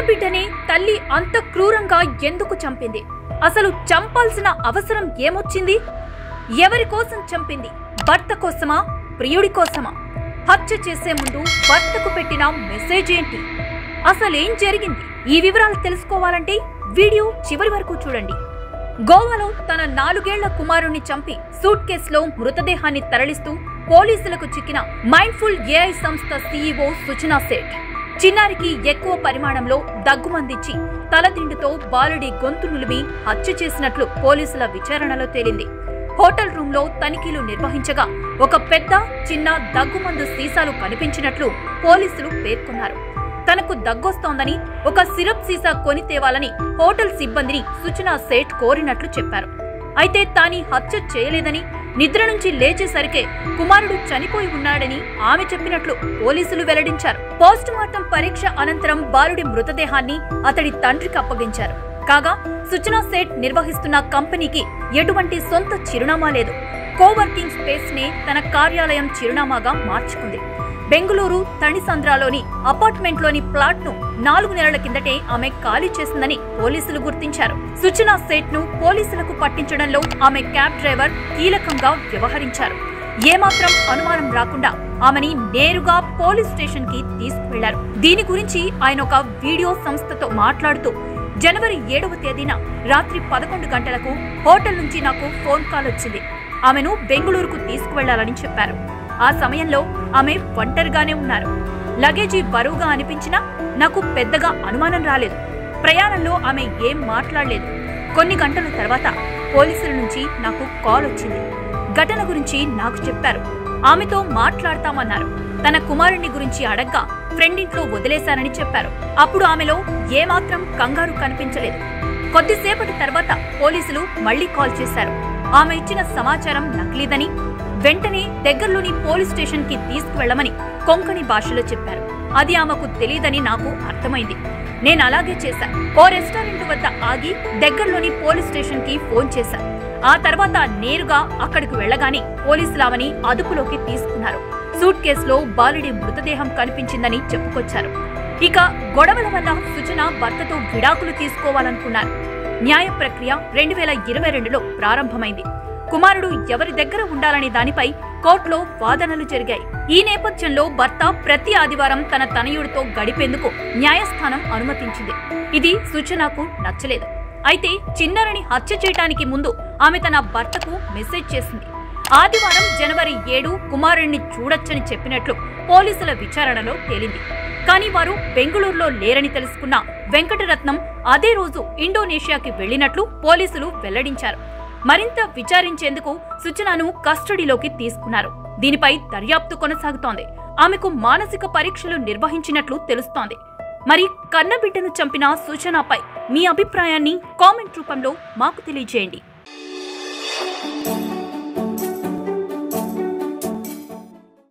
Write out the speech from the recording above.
కన్నబిడ్డని తల్లి అంత క్రూరంగా ఎందుకు చంపింది అసలు చంపాల్సిన అవసరం ఏమొచ్చింది ఎవరి కోసం చంపింది భర్త కోసమా ప్రియుడి కోసమా హత్య చేసే ముందు భర్తకు పెట్టిన మెసేజ్ ఏంటి అసలేం జరిగింది ఈ వివరాలు తెలుసుకోవాలంటే వీడియో చివరి వరకు చూడండి గోవాలో తన నాలుగేళ్ల కుమారుణ్ణి చంపి సూట్ కేసులో మృతదేహాన్ని తరలిస్తూ పోలీసులకు చిక్కిన మైండ్ఫుల్ ఏఐ సంస్థ సీఈఓ సుచనా సేఠ్ చిన్నారికి ఎక్కువ పరిమాణంలో దగ్గుమందించి తలదిండుతో బాలుడి గొంతు నులిమి హత్య చేసినట్లు పోలీసుల విచారణలో తేలింది హోటల్ రూమ్ లో తనిఖీలు నిర్వహించగా ఒక పెద్ద చిన్న దగ్గుమందు సీసాలు కనిపించినట్లు పోలీసులు పేర్కొన్నారు తనకు దగ్గొస్తోందని ఒక సిరప్ సీసా కొని తేవాలని హోటల్ సిబ్బందిని సుచనా సేఠ్ కోరినట్లు చెప్పారు అయితే తాని హత్య చేయలేదని నిద్ర నుంచి లేచేసరికే కుమారుడు చనిపోయి ఉన్నాడని ఆమె చెప్పినట్లు పోలీసులు వెల్లడించారు పోస్ట్ మార్టం పరీక్ష అనంతరం బాలుడి మృతదేహాన్ని అతడి తండ్రికి అప్పగించారు కాగా సుచనా సేట్ నిర్వహిస్తున్న కంపెనీకి ఎటువంటి సొంత చిరునామా లేదు కోవర్కింగ్ స్పేస్ నే తన కార్యాలయం చిరునామాగా మార్చుకుంది బెంగళూరు తణిసంద్రాలోని అపార్ట్మెంట్లోని ప్లాట్ ను నాలుగు నెలల కిందటే ఆమె ఖాళీ చేసిందని పోలీసులు గుర్తించారు సుచనా సేట్ ను పోలీసులకు పట్టించడంలో ఆమె క్యాబ్ డ్రైవర్ కీలకంగా వ్యవహరించారు ఏమాత్రం అనుమానం రాకుండా ఆమెని నేరుగా పోలీస్ స్టేషన్ కి తీసుకువెళ్లారు దీని గురించి ఆయన ఒక వీడియో సంస్థతో మాట్లాడుతూ జనవరి ఏడవ తేదీన రాత్రి పదకొండు గంటలకు హోటల్ నుంచి నాకు ఫోన్ కాల్ వచ్చింది ఆమెను బెంగళూరుకు తీసుకువెళ్లాలని చెప్పారు ఆ సమయంలో ఆమె ఒంటరిగానే ఉన్నారు లగేజీ బరువుగా అనిపించినా నాకు పెద్దగా అనుమానం రాలేదు ప్రయాణంలో ఆమె ఏం మాట్లాడలేదు కొన్ని గంటల తర్వాత పోలీసుల నుంచి నాకు కాల్ వచ్చింది ఘటన గురించి నాకు చెప్పారు ఆమెతో మాట్లాడతామన్నారు తన కుమారుణ్ణి గురించి అడగ్గా ఫ్రెండ్ ఇంట్లో వదిలేశానని చెప్పారు అప్పుడు ఆమెలో ఏమాత్రం కంగారు కనిపించలేదు కొద్దిసేపటి తర్వాత పోలీసులు మళ్లీ కాల్ చేశారు ఆమె ఇచ్చిన సమాచారం నకిలీదని వెంటనే దగ్గరలోని పోలీస్ స్టేషన్ కి తీసుకువెళ్లమని కొంకణి భాషలో చెప్పారు అది ఆమెకు తెలియదని నాకు అర్థమైంది నేను అలాగే చేశా ఓ రెస్టారెంట్ వద్ద ఆగి దగ్గరలోని పోలీస్ స్టేషన్ కి ఫోన్ చేశా ఆ తర్వాత నేరుగా అక్కడికి వెళ్లగానే పోలీసులు ఆమెని అదుపులోకి తీసుకున్నారు సూట్ కేసులో బాలుడి మృతదేహం కనిపించిందని చెప్పుకొచ్చారు ఇక గొడవల వల్ల సుజన భర్తతో విడాకులు తీసుకోవాలనుకున్నారు న్యాయ ప్రక్రియ రెండు వేల ఇరవై రెండులో ప్రారంభమైంది కుమారుడు ఎవరి దగ్గర ఉండాలనే దానిపై కోర్టులో వాదనలు జరిగాయి ఈ నేపథ్యంలో భర్త ప్రతి ఆదివారం తన తనయుడితో గడిపేందుకు న్యాయస్థానం అనుమతించింది ఇది సూచనకు నచ్చలేదు అయితే చిన్నారిని హత్య చేయటానికి ముందు ఆమె తన భర్తకు మెసేజ్ చేసింది ఆదివారం జనవరి ఏడు కుమారుణ్ణి చూడొచ్చని చెప్పినట్లు పోలీసుల విచారణలో తేలింది కానీ వారు బెంగళూరులో లేరని తెలుసుకున్న వెంకటరత్నం అదే రోజు ఇండోనేషియాకి వెళ్లినట్లు పోలీసులు వెల్లడించారు మరింత విచారించేందుకు సుచనను కస్టడీలోకి తీసుకున్నారు దీనిపై దర్యాప్తు కొనసాగుతోంది ఆమెకు మానసిక పరీక్షలు నిర్వహించినట్లు తెలుస్తోంది మరి కన్నబిడ్డను చంపిన సూచనపై మీ అభిప్రాయాన్ని కామెంట్ రూపంలో మాకు తెలియజేయండి